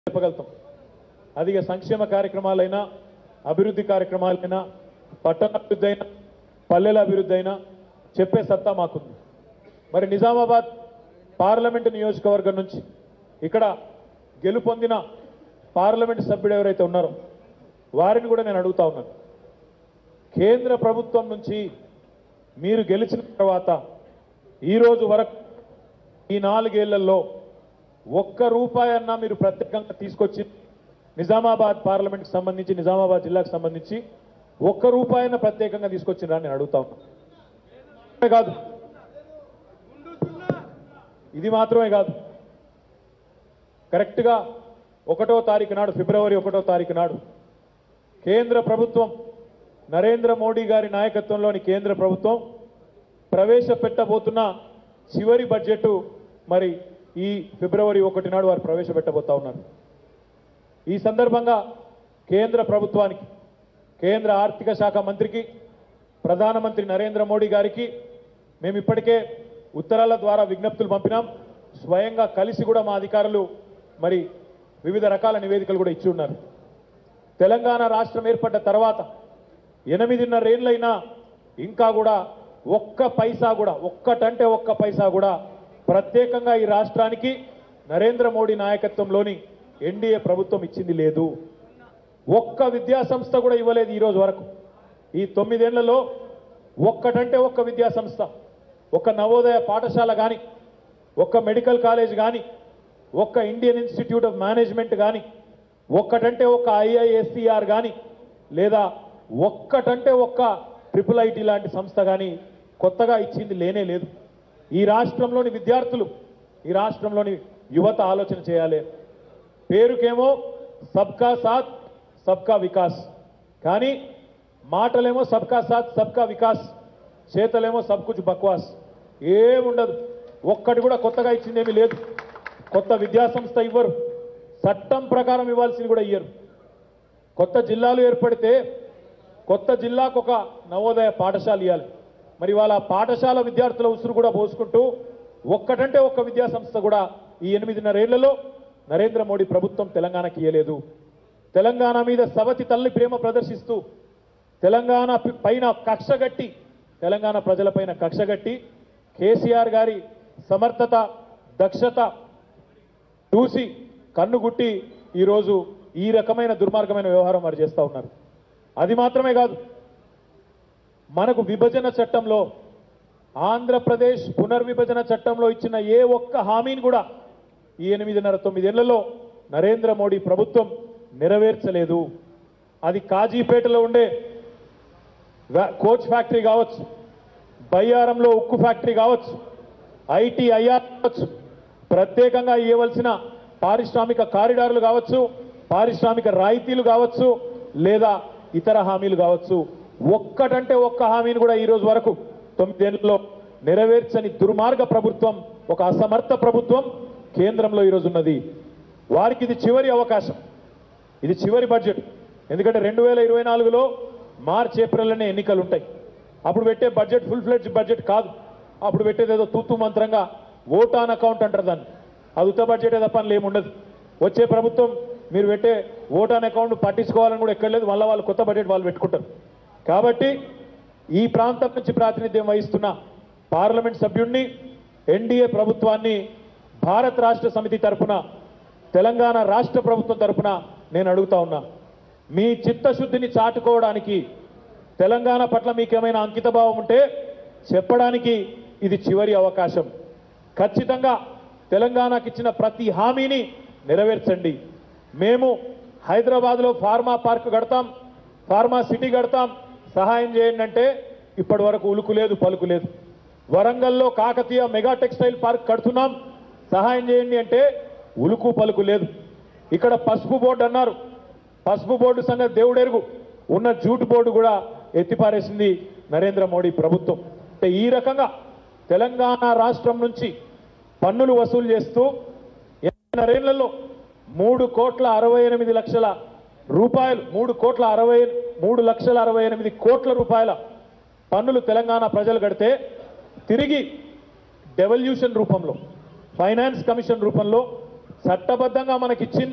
చెప్పగలుగుతాం అది ఇక సంక్షేమ కార్యక్రమాలైనా అభివృద్ధి కార్యక్రమాలైనా పట్టణ అభివృద్ధి అయినా పల్లెల అభివృద్ధి అయినా చెప్పే సత్తా మాకుంది మరి నిజామాబాద్ పార్లమెంటు నియోజకవర్గం నుంచి ఇక్కడ గెలుపొందిన పార్లమెంటు సభ్యుడు ఎవరైతే ఉన్నారో వారిని కూడా నేను అడుగుతా ఉన్నాను కేంద్ర ప్రభుత్వం నుంచి మీరు గెలిచిన తర్వాత ఈ రోజు వరకు ఈ నాలుగేళ్లలో ఒక్క రూపాయి అన్నా మీరు ప్రత్యేకంగా తీసుకొచ్చి నిజామాబాద్ పార్లమెంట్కి సంబంధించి నిజామాబాద్ జిల్లాకు సంబంధించి ఒక్క రూపాయన ప్రత్యేకంగా తీసుకొచ్చినా నేను అడుగుతా ఉన్నా ఇదే కాదు ఇది మాత్రమే కాదు కరెక్ట్గా ఒకటో తారీఖు నాడు ఫిబ్రవరి ఒకటో తారీఖు నాడు కేంద్ర ప్రభుత్వం నరేంద్ర మోడీ గారి నాయకత్వంలోని కేంద్ర ప్రభుత్వం ప్రవేశపెట్టబోతున్న చివరి బడ్జెట్ మరి ఈ ఫిబ్రవరి ఒకటి నాడు వారు ప్రవేశపెట్టబోతా ఉన్నారు ఈ సందర్భంగా కేంద్ర ప్రభుత్వానికి కేంద్ర ఆర్థిక శాఖ మంత్రికి ప్రధానమంత్రి నరేంద్ర మోడీ గారికి మేము ఇప్పటికే ఉత్తరాల ద్వారా విజ్ఞప్తులు పంపినాం స్వయంగా కలిసి కూడా మా అధికారులు మరి వివిధ రకాల నివేదికలు కూడా ఇచ్చి ఉన్నారు తెలంగాణ రాష్ట్రం ఏర్పడ్డ తర్వాత ఎనిమిదిన్నరేళ్ళైనా ఇంకా కూడా ఒక్క పైసా కూడా ఒక్కటంటే ఒక్క పైసా కూడా ప్రత్యేకంగా ఈ రాష్ట్రానికి నరేంద్ర మోడీ నాయకత్వంలోని ఎన్డీఏ ప్రభుత్వం ఇచ్చింది లేదు ఒక్క విద్యా సంస్థ కూడా ఇవ్వలేదు ఈ రోజు వరకు ఈ తొమ్మిదేళ్లలో ఒక్కటంటే ఒక్క విద్యా సంస్థ ఒక నవోదయ పాఠశాల కానీ ఒక్క మెడికల్ కాలేజ్ కానీ ఒక్క ఇండియన్ ఇన్స్టిట్యూట్ ఆఫ్ మేనేజ్మెంట్ కానీ ఒక్కటంటే ఒక్క ఐఐఎస్సిఆర్ కానీ లేదా ఒక్కటంటే ఒక్క ట్రిపుల్ ఐటీ లాంటి సంస్థ కానీ కొత్తగా ఇచ్చింది లేనే లేదు ఈ రాష్ట్రంలోని విద్యార్థులు ఈ రాష్ట్రంలోని యువత ఆలోచన చేయాలి పేరుకేమో సబ్కా సాత్ సబ్కా వికాస్ కానీ మాటలేమో సబ్కా సాత్ సబ్కా వికాస్ చేతలేమో సబ్ కుచ్ బక్వాస్ ఏముండదు ఒక్కటి కూడా కొత్తగా ఇచ్చిందేమీ లేదు కొత్త విద్యా సంస్థ ఇవ్వరు చట్టం ప్రకారం ఇవ్వాల్సింది కూడా ఇయ్యరు కొత్త జిల్లాలు ఏర్పడితే కొత్త జిల్లాకు ఒక నవోదయ పాఠశాల ఇవ్వాలి మరి వాళ్ళ పాఠశాల విద్యార్థుల ఉసురు కూడా పోసుకుంటూ ఒక్కటంటే ఒక్క విద్యా సంస్థ కూడా ఈ ఎనిమిదిన్నరేళ్లలో నరేంద్ర మోడీ ప్రభుత్వం తెలంగాణకి ఇయ్యలేదు తెలంగాణ మీద సవతి తల్లి ప్రేమ ప్రదర్శిస్తూ తెలంగాణ పి- పైన కక్షగట్టి తెలంగాణ ప్రజలపైన కక్షగట్టి కేసీఆర్ గారి సమర్థత దక్షత చూసి కన్నుగుట్టి ఈరోజు ఈ రకమైన దుర్మార్గమైన వ్యవహారం వారు చేస్తూ ఉన్నారు అది మాత్రమే కాదు మనకు విభజన చట్టంలో ఆంధ్రప్రదేశ్ పునర్విభజన చట్టంలో ఇచ్చిన ఏ ఒక్క హామీని కూడా ఈ ఎనిమిదిన్నర తొమ్మిదేళ్లలో నరేంద్ర మోడీ ప్రభుత్వం నెరవేర్చలేదు అది కాజీపేటలో ఉండే వ్యా- కోచ్ ఫ్యాక్టరీ కావచ్చు బయ్యారంలో ఉక్కు ఫ్యాక్టరీ కావచ్చు ఐటీ ఐఆర్ కావచ్చు ప్రత్యేకంగా ఇవ్వవలసిన పారిశ్రామిక కారిడార్లు కావచ్చు పారిశ్రామిక రాయితీలు కావచ్చు లేదా ఇతర హామీలు కావచ్చు ఒక్కటంటే ఒక్క హామీని కూడా ఈ రోజు వరకు తొమ్మిదేళ్లలో నెరవేర్చని దుర్మార్గ ప్రభుత్వం ఒక అసమర్థ ప్రభుత్వం కేంద్రంలో ఈరోజు ఉన్నది వారికి ఇది చివరి అవకాశం ఇది చివరి బడ్జెట్ ఎందుకంటే రెండు వేల ఇరవై నాలుగులో మార్చ్ ఏప్రిల్లోనే ఎన్నికలు ఉంటాయి అప్పుడు పెట్టే బడ్జెట్ ఫుల్ ఫ్లెడ్జ్ బడ్జెట్ కాదు అప్పుడు పెట్టేది ఏదో తూతూ మంత్రంగా ఓట్ ఆన్ అకౌంట్ అంటారు దాన్ని అది ఉత్త బడ్జెటే తప్ప అందులో ఏముండదు వచ్చే ప్రభుత్వం మీరు పెట్టే ఓట్ ఆన్ అకౌంట్ పట్టించుకోవాలని కూడా ఎక్కడ లేదు మళ్ళీ వాళ్ళు కొత్త బడ్జెట్ వాళ్ళు పెట్టుకుంటారు కాబట్టి ఈ ప్రాంతం నుంచి ప్రాతినిధ్యం వహిస్తున్న పార్లమెంట్ సభ్యుణ్ణి ఎన్డీఏ ప్రభుత్వాన్ని భారత్ రాష్ట్ర సమితి తరపున తెలంగాణ రాష్ట్ర ప్రభుత్వం తరపున నేను అడుగుతా ఉన్నా మీ చిత్తశుద్ధిని చాటుకోవడానికి తెలంగాణ పట్ల మీకేమైనా అంకితభావం ఉంటే చెప్పడానికి ఇది చివరి అవకాశం ఖచ్చితంగా తెలంగాణకి ఇచ్చిన ప్రతి హామీని నెరవేర్చండి మేము హైదరాబాద్లో ఫార్మా పార్క్ కడతాం ఫార్మా సిటీ కడతాం సహాయం చేయండి అంటే ఇప్పటి వరకు ఉలుకు లేదు పలుకు లేదు వరంగల్లో కాకతీయ మెగా టెక్స్టైల్ పార్క్ కడుతున్నాం సహాయం చేయండి అంటే ఉలుకు పలుకు లేదు ఇక్కడ పసుపు బోర్డు అన్నారు పసుపు బోర్డు సంగతి దేవుడెరుగు ఉన్న జూట్ బోర్డు కూడా ఎత్తిపారేసింది నరేంద్ర మోడీ ప్రభుత్వం అంటే ఈ రకంగా తెలంగాణ రాష్ట్రం నుంచి పన్నులు వసూలు చేస్తూ ఎన్నరేళ్లలో మూడు కోట్ల అరవై ఎనిమిది లక్షల రూపాయలు మూడు కోట్ల అరవై మూడు లక్షల అరవై ఎనిమిది కోట్ల రూపాయల పన్నులు తెలంగాణ ప్రజలు కడితే తిరిగి డెవల్యూషన్ రూపంలో ఫైనాన్స్ కమిషన్ రూపంలో చట్టబద్ధంగా మనకిచ్చింది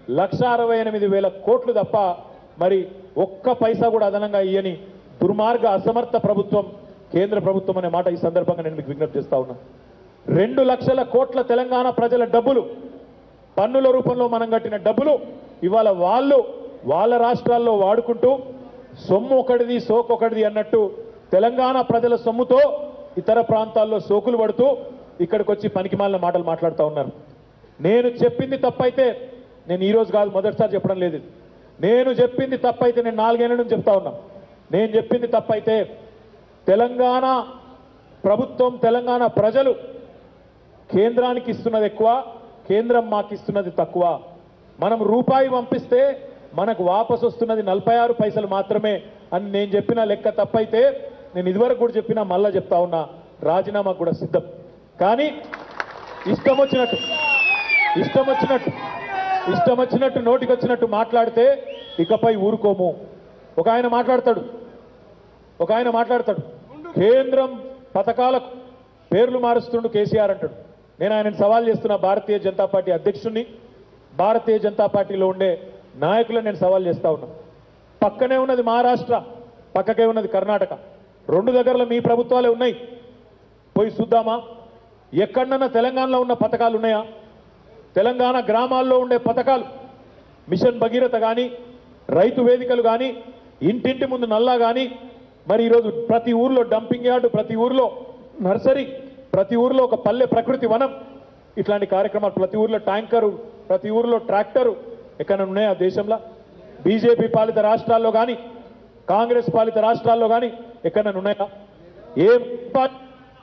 లక్ష అరవై ఎనిమిది వేల కోట్లు తప్ప మరి ఒక్క పైసా కూడా అదనంగా ఇయ్యని దుర్మార్గ అసమర్థ ప్రభుత్వం కేంద్ర ప్రభుత్వం అనే మాట ఈ సందర్భంగా నేను మీకు విజ్ఞప్తి చేస్తా ఉన్నా రెండు లక్షల కోట్ల తెలంగాణ ప్రజల డబ్బులు పన్నుల రూపంలో మనం కట్టిన డబ్బులు ఇవాళ వాళ్ళు వాళ్ళ రాష్ట్రాల్లో వాడుకుంటూ సొమ్ము ఒకటిది సోకు ఒకటిది అన్నట్టు తెలంగాణ ప్రజల సొమ్ముతో ఇతర ప్రాంతాల్లో సోకులు పడుతూ ఇక్కడికి వచ్చి పనికిమాలిన మాటలు మాట్లాడుతూ ఉన్నారు నేను చెప్పింది తప్పైతే నేను ఈ రోజు కాదు మొదటిసారి చెప్పడం లేదు ఇది. నేను చెప్పింది తప్పైతే నేను నాలుగేళ్ల నుంచి చెప్తా ఉన్నా నేను చెప్పింది తప్పైతే తెలంగాణ ప్రభుత్వం తెలంగాణ ప్రజలు కేంద్రానికి ఇస్తున్నది ఎక్కువ కేంద్రం మాకు ఇస్తున్నది తక్కువ మనం రూపాయి పంపిస్తే మనకు వాపసు వస్తున్నది నలభై ఆరు పైసలు మాత్రమే అని నేను చెప్పిన లెక్క తప్పైతే నేను ఇదివరకు కూడా చెప్పినా మళ్ళా చెప్తా ఉన్నా రాజీనామాకు కూడా సిద్ధం కానీ ఇష్టం వచ్చినట్టు ఇష్టం వచ్చినట్టు ఇష్టం వచ్చినట్టు నోటికి వచ్చినట్టు మాట్లాడితే ఇకపై ఊరుకోము ఒక ఆయన మాట్లాడతాడు ఒక ఆయన మాట్లాడతాడు కేంద్రం పథకాలకు పేర్లు మారుస్తుండు కేసీఆర్ అంటాడు నేను ఆయనను సవాల్ చేస్తున్నా భారతీయ జనతా పార్టీ అధ్యక్షుడిని భారతీయ జనతా పార్టీలో ఉండే నాయకులను నేను సవాల్ చేస్తా ఉన్నా పక్కనే ఉన్నది మహారాష్ట్ర పక్కకే ఉన్నది కర్ణాటక రెండు దగ్గరలో మీ ప్రభుత్వాలే ఉన్నాయి పోయి చూద్దామా ఎక్కడన్నా తెలంగాణలో ఉన్న పథకాలు ఉన్నాయా తెలంగాణ గ్రామాల్లో ఉండే పథకాలు మిషన్ భగీరథ కానీ రైతు వేదికలు కానీ ఇంటింటి ముందు నల్లా కానీ మరి ఈరోజు ప్రతి ఊర్లో డంపింగ్ యార్డు ప్రతి ఊర్లో నర్సరీ ప్రతి ఊర్లో ఒక పల్లె ప్రకృతి వనం ఇట్లాంటి కార్యక్రమాలు ప్రతి ఊర్లో ట్యాంకరు ప్రతి ఊర్లో ట్రాక్టరు ఎక్కడ ఉన్నాయా దేశంలో బీజేపీ పాలిత రాష్ట్రాల్లో కానీ కాంగ్రెస్ పాలిత రాష్ట్రాల్లో కానీ ఎక్కడ ఉన్నాయా ఏ పా-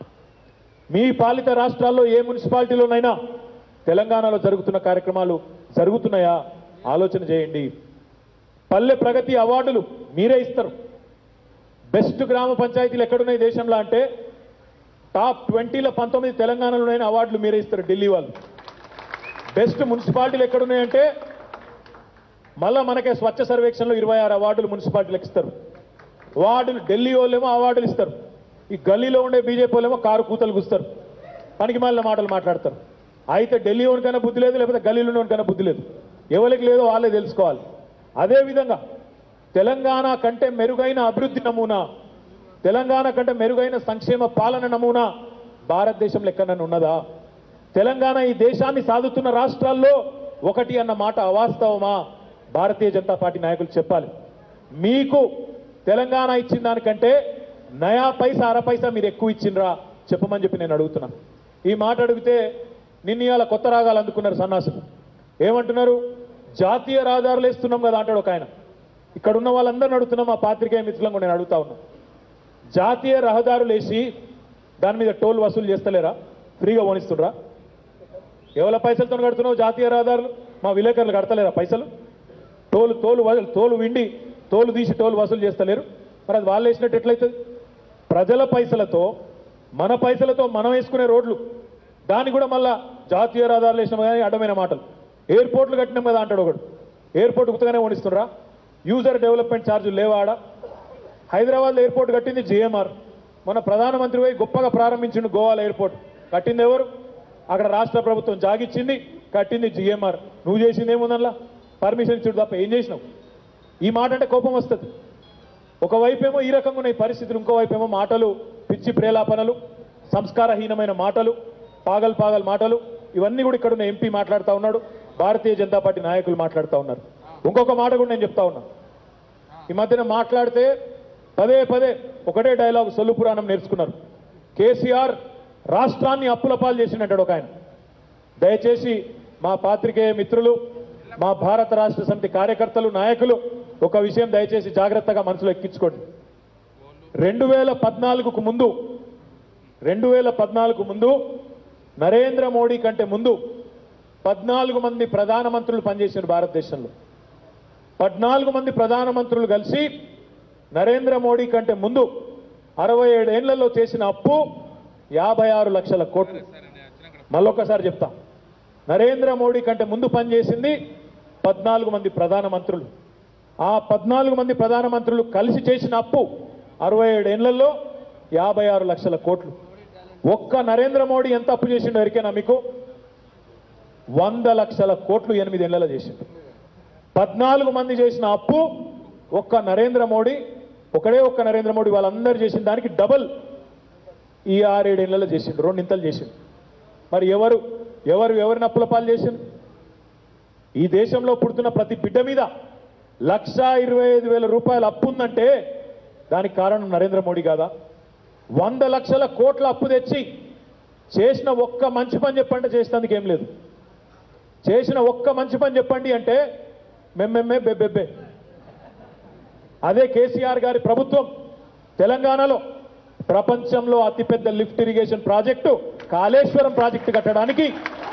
మీ పాలిత రాష్ట్రాల్లో ఏ మున్సిపాలిటీలోనైనా తెలంగాణలో జరుగుతున్న కార్యక్రమాలు జరుగుతున్నాయా ఆలోచన చేయండి పల్లె ప్రగతి అవార్డులు మీరే ఇస్తారు బెస్ట్ గ్రామ పంచాయతీలు ఎక్కడున్నాయి దేశంలో అంటే టాప్ ట్వంటీలో పంతొమ్మిది తెలంగాణలోనైనా అవార్డులు మీరే ఇస్తారు ఢిల్లీ వాళ్ళు బెస్ట్ మున్సిపాలిటీలు ఎక్కడున్నాయంటే మళ్ళా మనకే స్వచ్ఛ సర్వేక్షణలో ఇరవై ఆరు అవార్డులు మున్సిపాలిటీలకు ఇస్తారు అవార్డులు ఢిల్లీ వాళ్ళేమో అవార్డులు ఇస్తారు ఈ గల్లీలో ఉండే బీజేపీ వాళ్ళేమో కారు కూతలు గుస్తారు పనికి మాలిన మాటలు మాట్లాడతారు అయితే ఢిల్లీ వానికైనా బుద్ధి లేదు లేకపోతే గల్లీలో వానికైనా బుద్ధి లేదు ఎవరికి లేదో వాళ్ళే తెలుసుకోవాలి అదేవిధంగా తెలంగాణ కంటే మెరుగైన అభివృద్ధి నమూనా తెలంగాణ కంటే మెరుగైన సంక్షేమ పాలన నమూనా భారతదేశంలో ఎక్కడన్నా ఉన్నదా తెలంగాణ ఈ దేశాన్ని సాదుతున్న రాష్ట్రాల్లో ఒకటి అన్న మాట అవాస్తవమా భారతీయ జనతా పార్టీ నాయకులు చెప్పాలి మీకు తెలంగాణ ఇచ్చిన దానికంటే నయా పైసా అర పైసా మీరు ఎక్కువ ఇచ్చిండ్రా చెప్పమని చెప్పి నేను అడుగుతున్నా ఈ మాట అడిగితే నిన్న ఇవాళ కొత్త రాగాలు అందుకున్నారు సన్నాసులు ఏమంటున్నారు జాతీయ రహదారులు వేస్తున్నాం కదా అంటాడు ఒక ఆయన ఇక్కడ ఉన్న వాళ్ళందరిని అడుగుతున్నాం మా పాత్రికేయ మిత్రులను కూడా నేను అడుగుతా ఉన్నా జాతీయ రహదారులు వేసి దాని మీద టోల్ వసూలు చేస్తలేరా ఫ్రీగా ఓనిస్తుండ్రా ఎవరి పైసలతో కడుతున్నావు జాతీయ రహదారులు మా విలేకరులు కడతలేరా పైసలు టోలు తోలు వసూలు తోలు విండి తోలు తీసి టోలు వసూలు చేస్తలేరు మరి అది వాళ్ళు వేసినట్టు ఎట్లయితుంది ప్రజల పైసలతో మన పైసలతో మనం వేసుకునే రోడ్లు దాన్ని కూడా మళ్ళా జాతీయ రహదారులు వేసినాం కానీ అడ్డమైన మాటలు ఎయిర్పోర్ట్లు కట్టినాం కదా అంటాడు ఒకడు ఎయిర్పోర్ట్ ఉత్తగానే ఓనిస్తుండ్రా యూజర్ డెవలప్మెంట్ ఛార్జీలు లేవా ఆడ హైదరాబాద్ ఎయిర్పోర్ట్ కట్టింది జిఎంఆర్ మన ప్రధానమంత్రి పోయి గొప్పగా ప్రారంభించిండు గోవాలో ఎయిర్పోర్ట్ కట్టింది ఎవరు అక్కడ రాష్ట్ర ప్రభుత్వం జాగిచ్చింది కట్టింది జిఎంఆర్ నువ్వు చేసింది ఏముందల్లా పర్మిషన్ ఇచ్చుడు తప్ప ఏం చేసినావు ఈ మాట అంటే కోపం వస్తుంది ఒకవైపేమో ఈ రకంగా ఉన్నాయి పరిస్థితులు ఇంకోవైపేమో మాటలు పిచ్చి ప్రేలాపనలు సంస్కారహీనమైన మాటలు పాగల్ పాగల్ మాటలు ఇవన్నీ కూడా ఇక్కడ ఉన్న ఎంపీ మాట్లాడుతూ ఉన్నాడు భారతీయ జనతా పార్టీ నాయకులు మాట్లాడుతూ ఉన్నారు ఇంకొక మాట కూడా నేను చెప్తా ఉన్నా ఈ మధ్యన మాట్లాడితే పదే పదే ఒకటే డైలాగ్ సొల్లు పురాణం నేర్చుకున్నారు కేసీఆర్ రాష్ట్రాన్ని అప్పుల పాలు చేసిండంటాడు ఒక ఆయన దయచేసి మా పాత్రికేయ మిత్రులు మా భారత రాష్ట్ర సమితి కార్యకర్తలు నాయకులు ఒక విషయం దయచేసి జాగ్రత్తగా మనసులో ఎక్కించుకోండి రెండు వేల పద్నాలుగుకు ముందు రెండు వేల పద్నాలుగు ముందు నరేంద్ర మోడీ కంటే ముందు పద్నాలుగు మంది ప్రధానమంత్రులు పనిచేశారు భారతదేశంలో పద్నాలుగు మంది ప్రధానమంత్రులు కలిసి నరేంద్ర మోడీ కంటే ముందు అరవై ఏడేళ్లలో చేసిన అప్పు యాభై ఆరు లక్షల కోట్లు మళ్ళొక్కసారి చెప్తా నరేంద్ర మోడీ కంటే ముందు పనిచేసింది పద్నాలుగు మంది ప్రధానమంత్రులు ఆ పద్నాలుగు మంది ప్రధానమంత్రులు కలిసి చేసిన అప్పు అరవై ఏడేళ్లలో యాభై ఆరు లక్షల కోట్లు ఒక్క నరేంద్ర మోడీ ఎంత అప్పు చేసిండో ఎరికేనా మీకు వంద లక్షల కోట్లు ఎనిమిదేళ్లలో చేసిండు పద్నాలుగు మంది చేసిన అప్పు ఒక్క నరేంద్ర మోడీ ఒకడే ఒక్క నరేంద్ర మోడీ వాళ్ళందరూ చేసిన దానికి డబల్ ఈ ఆరేడేళ్లలో చేసిండు రెండింతలు చేసిండు మరి ఎవరు ఎవరు ఎవరిని అప్పుల పాలు చేసిండు ఈ దేశంలో పుడుతున్న ప్రతి బిడ్డ మీద లక్ష ఇరవై ఐదు వేల రూపాయల అప్పు ఉందంటే దానికి కారణం నరేంద్ర మోడీ కాదా వంద లక్షల కోట్ల అప్పు తెచ్చి చేసిన ఒక్క మంచి పని చెప్పంటే చేసినందుకు ఏం లేదు చేసిన ఒక్క మంచి పని చెప్పండి అంటే మెమ్మెమ్మే బెబ్బెబ్బే అదే కేసీఆర్ గారి ప్రభుత్వం తెలంగాణలో ప్రపంచంలో అతిపెద్ద lift irrigation project Kaleshwaram project కట్టడానికి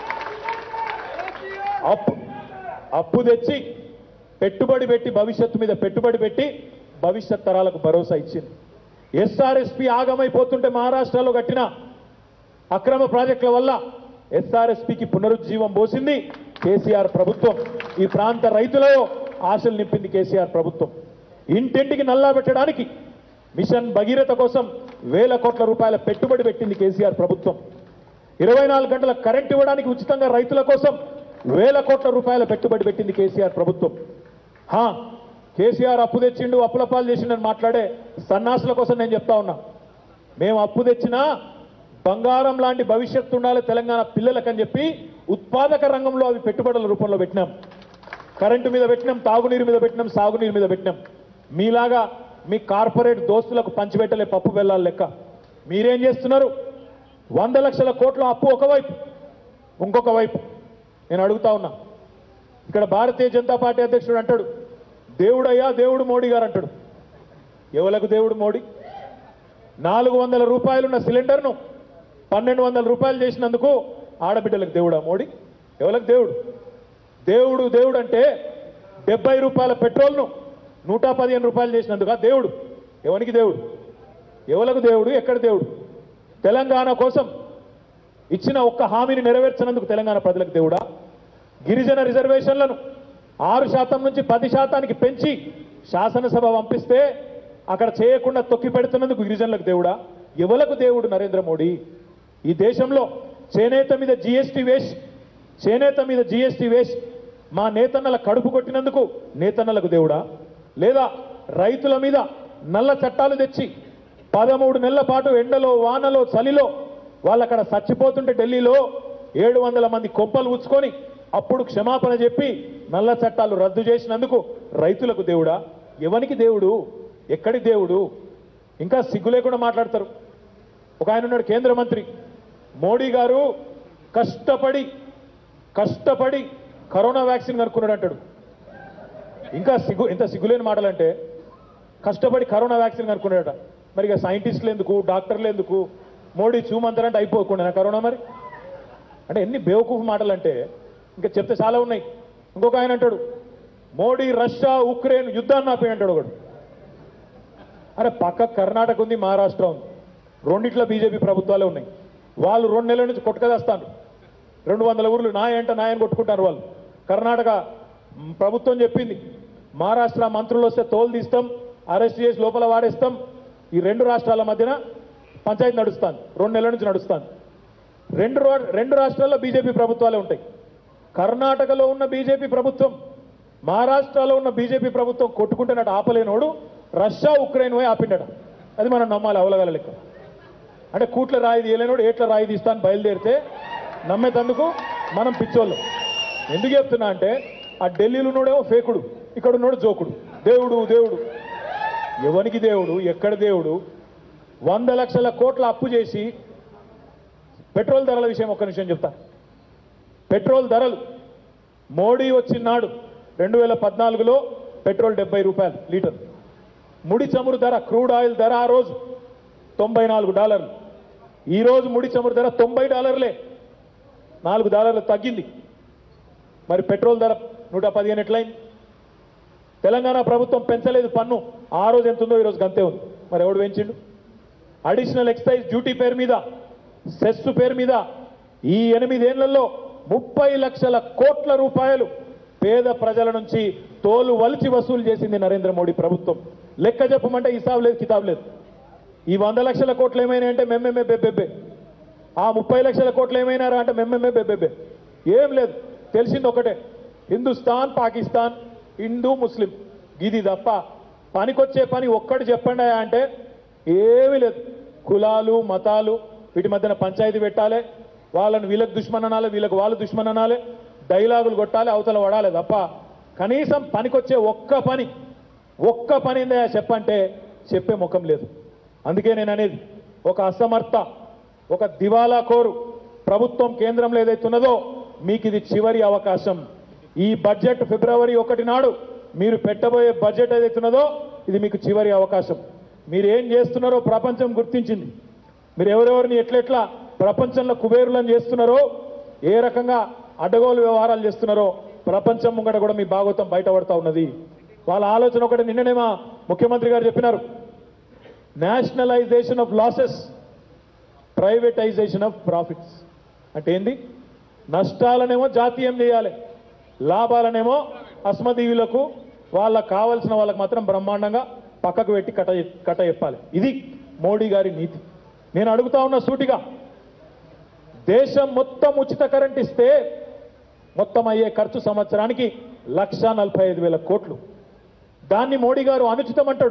అప్పు అప్పు తెచ్చి పెట్టుబడి పెట్టి భవిష్యత్తు మీద పెట్టుబడి పెట్టి భవిష్యత్ తరాలకు భరోసా ఇచ్చింది ఎస్ఆర్ఎస్పి ఆగమైపోతుంటే మహారాష్ట్రలో కట్టిన అక్రమ ప్రాజెక్టుల వల్ల ఎస్ఆర్ఎస్పికి పునరుజ్జీవం పోసింది కేసీఆర్ ప్రభుత్వం ఈ ప్రాంత రైతులలో ఆశలు నింపింది కేసీఆర్ ప్రభుత్వం ఇంటింటికి నల్లా పెట్టడానికి మిషన్ భగీరథ కోసం వేల కోట్ల రూపాయల పెట్టుబడి పెట్టింది కేసీఆర్ ప్రభుత్వం ఇరవై నాలుగు గంటల కరెంట్ ఇవ్వడానికి ఉచితంగా రైతుల కోసం వేల కోట్ల రూపాయల పెట్టుబడి పెట్టింది కేసీఆర్ ప్రభుత్వం హా కేసీఆర్ అప్పు తెచ్చిండు అప్పుల పాలు చేసిండని మాట్లాడే సన్నాసుల కోసం నేను చెప్తా ఉన్నా మేము అప్పు తెచ్చినా బంగారం లాంటి భవిష్యత్తు ఉండాలి తెలంగాణ పిల్లలకని చెప్పి ఉత్పాదక రంగంలో అవి పెట్టుబడుల రూపంలో పెట్టినాం కరెంటు మీద పెట్టినాం తాగునీరు మీద పెట్టినాం సాగునీరు మీద పెట్టినాం మీలాగా మీ కార్పొరేట్ దోస్తులకు పంచిపెట్టలే పప్పు వెళ్ళాలి లెక్క మీరేం చేస్తున్నారు వంద లక్షల కోట్ల అప్పు ఒకవైపు ఇంకొక వైపు నేను అడుగుతా ఉన్నా ఇక్కడ భారతీయ జనతా పార్టీ అధ్యక్షుడు అంటాడు దేవుడయ్యా దేవుడు మోడీ గారు అంటాడు ఎవలకు దేవుడు మోడీ నాలుగు వందల రూపాయలున్న సిలిండర్ను పన్నెండు వందల రూపాయలు చేసినందుకు ఆడబిడ్డలకు దేవుడా మోడీ ఎవరికి దేవుడు దేవుడు దేవుడు అంటే డెబ్బై రూపాయల పెట్రోల్ను నూట పదిహేను రూపాయలు చేసినందుకు ఆ దేవుడు ఎవరికి దేవుడు ఎవలకు దేవుడు ఎక్కడ దేవుడు తెలంగాణ కోసం ఇచ్చిన ఒక్క హామీని నెరవేర్చినందుకు తెలంగాణ ప్రజలకు దేవుడా గిరిజన రిజర్వేషన్లను ఆరు శాతం నుంచి పది శాతానికి పెంచి శాసనసభ పంపిస్తే అక్కడ చేయకుండా తొక్కి పెడుతున్నందుకు గిరిజనులకు దేవుడా ఎవలకు దేవుడు నరేంద్ర మోడీ ఈ దేశంలో చేనేత మీద జీఎస్టీ వేసి చేనేత మీద జీఎస్టీ వేసి మా నేతన్నల కడుపు కొట్టినందుకు నేతన్నలకు దేవుడా లేదా రైతుల మీద నల్ల చట్టాలు తెచ్చి పదమూడు నెలల పాటు ఎండలో వానలో చలిలో వాళ్ళు అక్కడ చచ్చిపోతుంటే ఢిల్లీలో ఏడు వందల మంది కొంపలు ఉచ్చుకొని అప్పుడు క్షమాపణ చెప్పి నల్ల చట్టాలు రద్దు చేసినందుకు రైతులకు దేవుడా ఎవనికి దేవుడు ఎక్కడి దేవుడు ఇంకా సిగ్గు లేకుండా మాట్లాడతారు ఒక ఆయన ఉన్నాడు కేంద్ర మంత్రి మోడీ గారు కష్టపడి కష్టపడి కరోనా వ్యాక్సిన్ కనుక్కున్నాడు అంటాడు ఇంకా సిగ్గు ఎంత సిగ్గులేని మాటలంటే కష్టపడి కరోనా వ్యాక్సిన్ కనుక్కున్నాడట మరి ఇక సైంటిస్టులు ఎందుకు డాక్టర్లు ఎందుకు మోడీ చూమంతరంటే అయిపోకుండా కరోనా మరి అంటే ఎన్ని బేవకూఫ్ మాటలు అంటే ఇంకా చెప్తే చాలా ఉన్నాయి ఇంకొక ఆయన అంటాడు మోడీ రష్యా ఉక్రెయిన్ యుద్ధాన్ని ఆపే అంటాడు ఒకడు అరే పక్క కర్ణాటక ఉంది మహారాష్ట్ర ఉంది రెండిట్లో బీజేపీ ప్రభుత్వాలే ఉన్నాయి వాళ్ళు రెండు నెలల నుంచి కొట్టుకదేస్తాను రెండు వందల ఊర్లు నాయ అంటే నాయని కొట్టుకుంటారు వాళ్ళు కర్ణాటక మ్, ప్రభుత్వం చెప్పింది మహారాష్ట్ర మంత్రులు వస్తే తోలు తీస్తాం అరెస్ట్ చేసి లోపల వాడేస్తాం ఈ రెండు రాష్ట్రాల మధ్యన పంచాయతీ నడుస్తాను రెండు నెలల నుంచి నడుస్తాను రెండు రో- రెండు రాష్ట్రాల్లో బీజేపీ ప్రభుత్వాలే ఉంటాయి కర్ణాటకలో ఉన్న బీజేపీ ప్రభుత్వం మహారాష్ట్రలో ఉన్న బీజేపీ ప్రభుత్వం కొట్టుకుంటున్నట్టు ఆపలేనోడు రష్యా ఉక్రెయిన్ పోయి ఆపిండట అది మనం నమ్మాలి అవలగల లెక్క అంటే కూట్ల రాయి తీయలేనోడు ఏట్ల రాయి తీస్తా అని బయలుదేరితే నమ్మేతందుకు మనం పిచ్చోళ్ళు ఎందుకు చెప్తున్నా అంటే ఆ ఢిల్లీలో ఉన్నోడేమో ఫేకుడు ఇక్కడ ఉన్నోడు జోకుడు దేవుడు దేవుడు ఎవనికి దేవుడు ఎక్కడ దేవుడు వంద లక్షల కోట్ల అప్పు చేసి పెట్రోల్ ధరల విషయం ఒక్క నిమిషం చెప్తా పెట్రోల్ ధరలు మోడీ వచ్చినాడు రెండు వేల పద్నాలుగులో పెట్రోల్ డెబ్బై రూపాయలు లీటర్ ముడి చమురు ధర క్రూడ్ ఆయిల్ ధర ఆ రోజు తొంభై నాలుగు డాలర్లు ఈ రోజు ముడి చమురు ధర తొంభై డాలర్లే నాలుగు డాలర్లు తగ్గింది మరి పెట్రోల్ ధర నూట పదిహేను ఎట్లయింది తెలంగాణ ప్రభుత్వం పెంచలేదు పన్ను ఆ రోజు ఎంత ఉందో ఈ రోజు గంతే ఉంది మరి ఎవడు పెంచిండు అడిషనల్ ఎక్సైజ్ డ్యూటీ పేరు మీద సెస్ పేరు మీద ఈ ఎనిమిదేళ్లలో ముప్పై లక్షల కోట్ల రూపాయలు పేద ప్రజల నుంచి తోలు వలిచి వసూలు చేసింది నరేంద్ర మోడీ ప్రభుత్వం లెక్క చెప్పమంటే హిసాబ్ లేదు కితాబ్ లేదు ఈ వంద లక్షల కోట్లు ఏమైనా అంటే మెమ్మెమ్మే బెబ్బెబ్బే ఆ ముప్పై లక్షల కోట్లు ఏమైనారా అంటే మెమ్మెమ్మే బెబ్బెబ్బే ఏం లేదు తెలిసింది ఒకటే హిందుస్థాన్ పాకిస్తాన్ హిందూ ముస్లిం ఇది తప్ప పనికొచ్చే పని ఒక్కటి చెప్పండి అయ్యా అంటే ఏమీ లేదు కులాలు మతాలు వీటి మధ్యన పంచాయతీ పెట్టాలి వాళ్ళని వీళ్ళకి దుష్మన్ అనాలి వీళ్ళకి వాళ్ళు దుష్మన్ అనాలి డైలాగులు కొట్టాలి అవతల పడాలి తప్ప కనీసం పనికొచ్చే ఒక్క పని ఒక్క పని ఏందయ్యా చెప్పంటే చెప్పే ముఖం లేదు అందుకే నేను అనేది ఒక అసమర్థ ఒక దివాలా కోరు ప్రభుత్వం కేంద్రంలో ఏదైతే ఉన్నదో మీకు ఇది చివరి అవకాశం ఈ బడ్జెట్ ఫిబ్రవరి ఒకటి నాడు మీరు పెట్టబోయే బడ్జెట్ ఏదైతే ఉన్నదో ఇది మీకు చివరి అవకాశం మీరు ఏం చేస్తున్నారో ప్రపంచం గుర్తించింది మీరు ఎవరెవరిని ఎట్లెట్లా ప్రపంచంలో కుబేరులను చేస్తున్నారో ఏ రకంగా అడ్డగోలు వ్యవహారాలు చేస్తున్నారో ప్రపంచం ముంగట కూడా మీ భాగవతం బయటపడతా ఉన్నది వాళ్ళ ఆలోచన ఒకటి నిన్ననే మా ముఖ్యమంత్రి గారు చెప్పినారు nationalization of losses privatization of profits అంటే ఏంది నష్టాలనేమో జాతీయం చేయాలి లాభాలనేమో అస్మదీవులకు వాళ్ళకు కావాల్సిన వాళ్ళకి మాత్రం బ్రహ్మాండంగా పక్కకు పెట్టి కట కట చెప్పాలి ఇది మోడీ గారి నీతి నేను అడుగుతా ఉన్న సూటిగా దేశం మొత్తం ఉచిత కరెంట్ ఇస్తే మొత్తం అయ్యే ఖర్చు సంవత్సరానికి లక్ష నలభై ఐదు వేల కోట్లు దాన్ని మోడీ గారు అనుచితం అంటాడు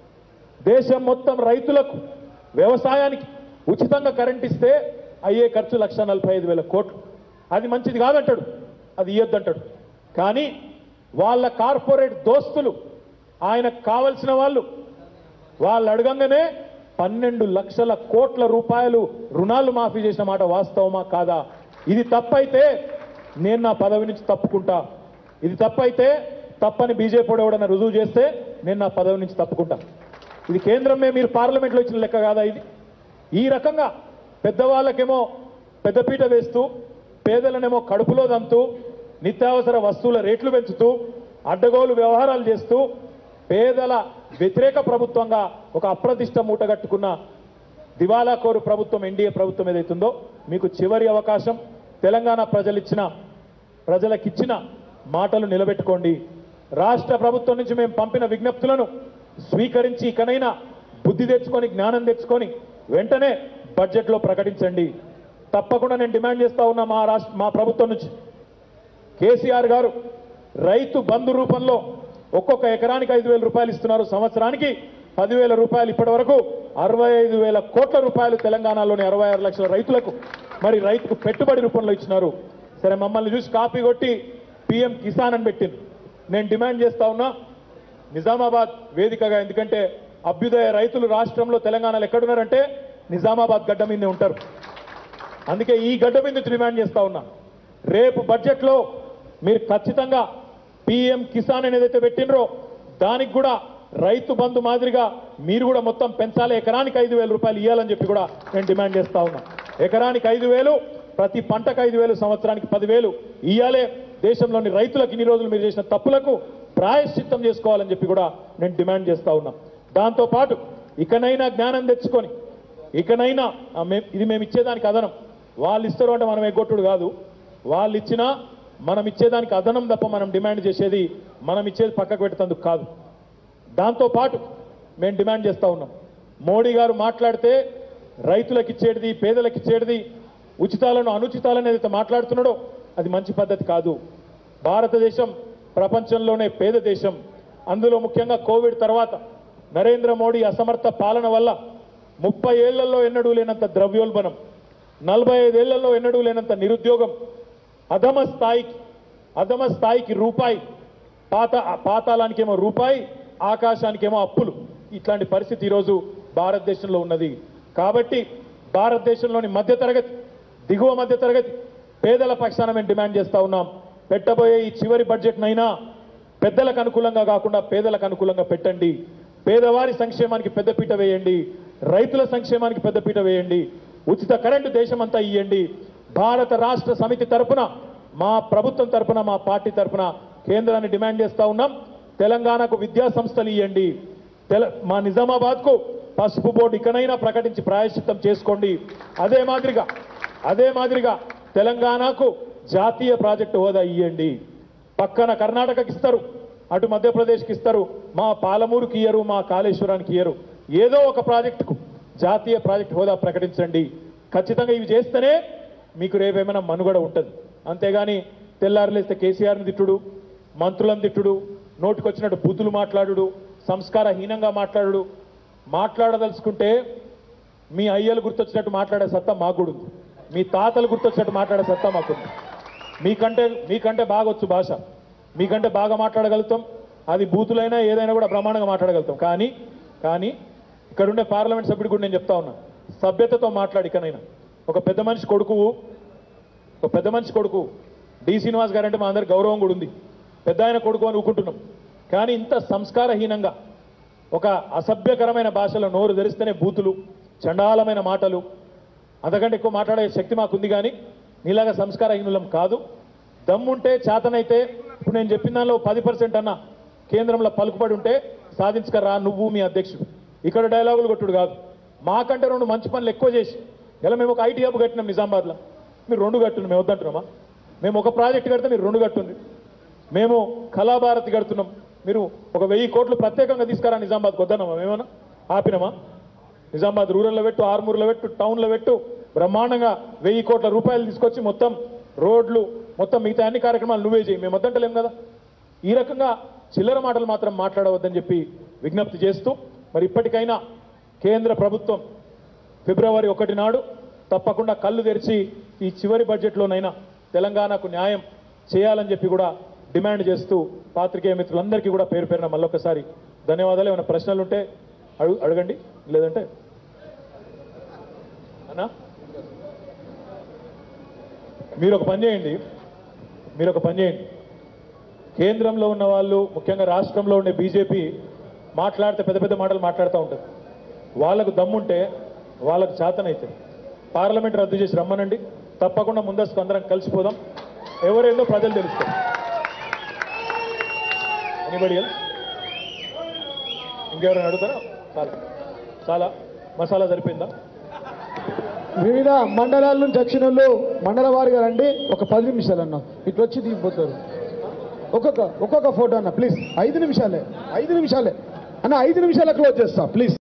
దేశం మొత్తం రైతులకు వ్యవసాయానికి ఉచితంగా కరెంట్ ఇస్తే అయ్యే ఖర్చు లక్ష నలభై ఐదు వేల కోట్లు అది మంచిది కాదంటాడు అది ఇయ్యొద్దంటాడు కానీ వాళ్ళ కార్పొరేట్ దోస్తులు ఆయనకు కావలసిన వాళ్ళు వాళ్ళు అడగంగానే పన్నెండు లక్షల కోట్ల రూపాయలు రుణాలు మాఫీ చేసిన మాట వాస్తవమా కాదా ఇది తప్పైతే నేను నా పదవి నుంచి తప్పుకుంటా ఇది తప్పైతే తప్పని బీజేపీ ఎవడన్నా రుజువు చేస్తే నేను నా పదవి నుంచి తప్పుకుంటా ఇది కేంద్రమే మీరు పార్లమెంట్లో ఇచ్చిన లెక్క కాదా ఇది ఈ రకంగా పెద్దవాళ్ళకేమో పెద్దపీట వేస్తూ పేదలనేమో కడుపులో దంతూ నిత్యావసర వస్తువుల రేట్లు పెంచుతూ అడ్డగోలు వ్యవహారాలు చేస్తూ పేదల వ్యతిరేక ప్రభుత్వంగా ఒక అప్రతిష్ట మూటగట్టుకున్న దివాలా కోరు ప్రభుత్వం ఎన్డీఏ ప్రభుత్వం ఏదైతుందో మీకు చివరి అవకాశం తెలంగాణ ప్రజలిచ్చిన ప్రజలకిచ్చిన మాటలు నిలబెట్టుకోండి రాష్ట్ర ప్రభుత్వం నుంచి మేము పంపిన విజ్ఞప్తులను స్వీకరించి ఇకనైనా బుద్ధి తెచ్చుకొని జ్ఞానం తెచ్చుకొని వెంటనే బడ్జెట్లో ప్రకటించండి తప్పకుండా నేను డిమాండ్ చేస్తా ఉన్నా మా రాష్ట్ర మా ప్రభుత్వం నుంచి కేసీఆర్ గారు రైతు బంధు రూపంలో ఒక్కొక్క ఎకరానికి ఐదు వేల రూపాయలు ఇస్తున్నారు సంవత్సరానికి పదివేల రూపాయలు ఇప్పటి వరకు అరవై ఐదు వేల కోట్ల రూపాయలు తెలంగాణలోని అరవై ఆరు లక్షల రైతులకు మరి రైతుకు పెట్టుబడి రూపంలో ఇచ్చినారు సరే మమ్మల్ని చూసి కాపీ కొట్టి పిఎం కిసాన్ అని పెట్టింది నేను డిమాండ్ చేస్తా ఉన్నా నిజామాబాద్ వేదికగా ఎందుకంటే అభ్యుదయ రైతులు రాష్ట్రంలో తెలంగాణలో ఎక్కడున్నారంటే నిజామాబాద్ గడ్డ మీదే ఉంటారు అందుకే ఈ గడ్డ మీద నుంచి డిమాండ్ చేస్తా ఉన్నా రేపు బడ్జెట్లో మీరు ఖచ్చితంగా పిఎం కిసాన్ అని ఏదైతే పెట్టినరో దానికి కూడా రైతు బంధు మాదిరిగా మీరు కూడా మొత్తం పెంచాలి ఎకరానికి ఐదు వేల రూపాయలు ఇవ్వాలని చెప్పి కూడా నేను డిమాండ్ చేస్తా ఉన్నా ఎకరానికి ఐదు వేలు ప్రతి పంటకు ఐదు వేలు సంవత్సరానికి పదివేలు ఇయ్యాలే దేశంలోని రైతులకు ఇన్ని రోజులు మీరు చేసిన తప్పులకు ప్రాయశ్చిత్తం చేసుకోవాలని చెప్పి కూడా నేను డిమాండ్ చేస్తా ఉన్నా దాంతో పాటు ఇకనైనా జ్ఞానం తెచ్చుకొని ఇకనైనా ఆ మే- ఇది మేము ఇచ్చేదానికి అదనం వాళ్ళు ఇస్తారు అంటే మనం ఎగ్గొట్టుడు కాదు వాళ్ళు ఇచ్చినా మనం ఇచ్చేదానికి అదనం తప్ప మనం డిమాండ్ చేసేది మనం ఇచ్చేది పక్కకు పెట్టేందుకు కాదు దాంతో పాటు మేము డిమాండ్ చేస్తా ఉన్నాం మోడీ గారు మాట్లాడితే రైతులకు ఇచ్చేటిది పేదలకు ఇచ్చేటిది ఉచితాలను అనుచితాలను ఏదైతే మాట్లాడుతున్నాడో అది మంచి పద్ధతి కాదు భారతదేశం ప్రపంచంలోనే పేద దేశం అందులో ముఖ్యంగా కోవిడ్ తర్వాత నరేంద్ర మోడీ అసమర్థ పాలన వల్ల ముప్పై ఏళ్లలో ఎన్నడూ లేనంత ద్రవ్యోల్బణం నలభై ఐదేళ్లలో ఎన్నడూ లేనంత నిరుద్యోగం అధమ స్థాయికి అధమ స్థాయికి రూపాయి పాత పాతాళానికేమో రూపాయి ఆకాశానికేమో అప్పులు ఇట్లాంటి పరిస్థితి ఈరోజు భారతదేశంలో ఉన్నది కాబట్టి భారతదేశంలోని మధ్యతరగతి దిగువ మధ్యతరగతి పేదల పక్షాన మేము డిమాండ్ చేస్తా ఉన్నాం పెట్టబోయే ఈ చివరి బడ్జెట్నైనా పెద్దలకు అనుకూలంగా కాకుండా పేదలకు అనుకూలంగా పెట్టండి పేదవారి సంక్షేమానికి పెద్దపీట వేయండి రైతుల సంక్షేమానికి పెద్దపీట వేయండి ఉచిత కరెంటు దేశమంతా ఇయ్యండి భారత రాష్ట్ర సమితి తరపున మా ప్రభుత్వం తరపున మా పార్టీ తరపున కేంద్రాన్ని డిమాండ్ చేస్తా ఉన్నాం తెలంగాణకు విద్యా సంస్థలు ఇవ్వండి తెల మా నిజామాబాద్కు పసుపు బోర్డు ఇకనైనా ప్రకటించి ప్రాయశ్చిత్తం చేసుకోండి అదే మాదిరిగా అదే మాదిరిగా తెలంగాణకు జాతీయ ప్రాజెక్టు హోదా ఇవ్వండి పక్కన కర్ణాటకకి ఇస్తారు అటు మధ్యప్రదేశ్కి ఇస్తారు మా పాలమూరుకి ఇయ్యరు మా కాళేశ్వరానికి ఇయ్యరు ఏదో ఒక ప్రాజెక్టుకు జాతీయ ప్రాజెక్ట్ హోదా ప్రకటించండి ఖచ్చితంగా ఇవి చేస్తేనే మీకు రేపేమైనా మనుగడ ఉంటుంది అంతేగాని తెల్లారులేస్తే కేసీఆర్ని తిట్టుడు మంత్రులను తిట్టుడు నోటికొచ్చినట్టు బూతులు మాట్లాడుడు సంస్కారహీనంగా మాట్లాడుడు మాట్లాడదలుచుకుంటే మీ అయ్యలు గుర్తొచ్చినట్టు మాట్లాడే సత్తా మాకు కూడా ఉంది మీ తాతలు గుర్తొచ్చినట్టు మాట్లాడే సత్తా మాకుంది మీకంటే మీకంటే బాగా వచ్చు భాష మీకంటే బాగా మాట్లాడగలుగుతాం అది బూతులైనా ఏదైనా కూడా బ్రహ్మాండంగా మాట్లాడగలుగుతాం కానీ కానీ ఇక్కడ ఉండే పార్లమెంట్ సభ్యుడు కూడా నేను చెప్తా ఉన్నా సభ్యతతో మాట్లాడి ఇకనైనా ఒక పెద్ద మనిషి కొడుకు ఒక పెద్ద మనిషి కొడుకు డి శ్రీనివాస్ గారు అంటే మా అందరి గౌరవం కూడా ఉంది పెద్ద ఆయన కొడుకు అని ఊకుంటున్నాం కానీ ఇంత సంస్కారహీనంగా ఒక అసభ్యకరమైన భాషలో నోరు తెరిస్తేనే బూతులు చండాలమైన మాటలు అంతకంటే ఎక్కువ మాట్లాడే శక్తి మాకుంది కానీ నీలాగా సంస్కారహీనులం కాదు దమ్ముంటే చేతనైతే ఇప్పుడు నేను చెప్పిన దానిలో పది పర్సెంట్ అన్న కేంద్రంలో పలుకుబడి ఉంటే సాధించకరా నువ్వు మీ అధ్యక్షుడు ఇక్కడ డైలాగులు కొట్టుడు కాదు మాకంటే రెండు మంచి పనులు ఎక్కువ చేసి ఇలా మేము ఒక ఐటీ హబ్ కట్టినాం నిజామాబాద్లో మీరు రెండు కట్టుండి మేము వద్దంటున్నామా మేము ఒక ప్రాజెక్ట్ కడితే మీరు రెండు కట్టుంది మేము కళాభారతి కడుతున్నాం మీరు ఒక వెయ్యి కోట్లు ప్రత్యేకంగా తీసుకురా నిజామాబాద్కి వద్దన్నామా మేమన్నా ఆపినామా నిజామాబాద్ రూరల్లో పెట్టు ఆర్మూర్లో పెట్టు టౌన్లో పెట్టు బ్రహ్మాండంగా వెయ్యి కోట్ల రూపాయలు తీసుకొచ్చి మొత్తం రోడ్లు మొత్తం మిగతా అన్ని కార్యక్రమాలు నువ్వే చేయి మేము వద్దంటలేం కదా ఈ రకంగా చిల్లర మాటలు మాత్రం మాట్లాడవద్దని చెప్పి విజ్ఞప్తి చేస్తూ మరి ఇప్పటికైనా కేంద్ర ప్రభుత్వం ఫిబ్రవరి ఒకటి నాడు తప్పకుండా కళ్ళు తెరిచి ఈ చివరి బడ్జెట్లోనైనా తెలంగాణకు న్యాయం చేయాలని చెప్పి కూడా డిమాండ్ చేస్తూ పాత్రికేయ మిత్రులందరికీ కూడా పేరు పేరున మళ్ళొకసారి ధన్యవాదాలు ఏమైనా ప్రశ్నలు ఉంటే అడుగు అడగండి లేదంటే అన్నా మీరు ఒక పని చేయండి మీరు ఒక పని చేయండి కేంద్రంలో ఉన్న వాళ్ళు ముఖ్యంగా రాష్ట్రంలో ఉండే బీజేపీ మాట్లాడితే పెద్ద పెద్ద మాటలు మాట్లాడుతూ ఉంటారు వాళ్ళకు దమ్ముంటే వాళ్ళకు చేతనైతే పార్లమెంట్ రద్దు చేసి రమ్మనండి తప్పకుండా ముందస్తు అందరం కలిసిపోదాం ఎవరేందో ప్రజలు తెలుస్తారు ఎనీబడి ఎల్స్ ఇంకెవరైనా అడుగుతారా చాలా చాలా మసాలా సరిపోయిందా వివిధ మండలాల నుంచి వచ్చిన వాళ్ళు మండల వారిగా రండి ఒక పది నిమిషాలు అన్న ఇట్లా వచ్చి దిగిపోతారు ఒక్కొక్క ఒక్కొక్క ఫోటో అన్న ప్లీజ్ ఐదు నిమిషాలే ఐదు నిమిషాలే అన్న ఐదు నిమిషాల క్లోజ్ చేస్తా ప్లీజ్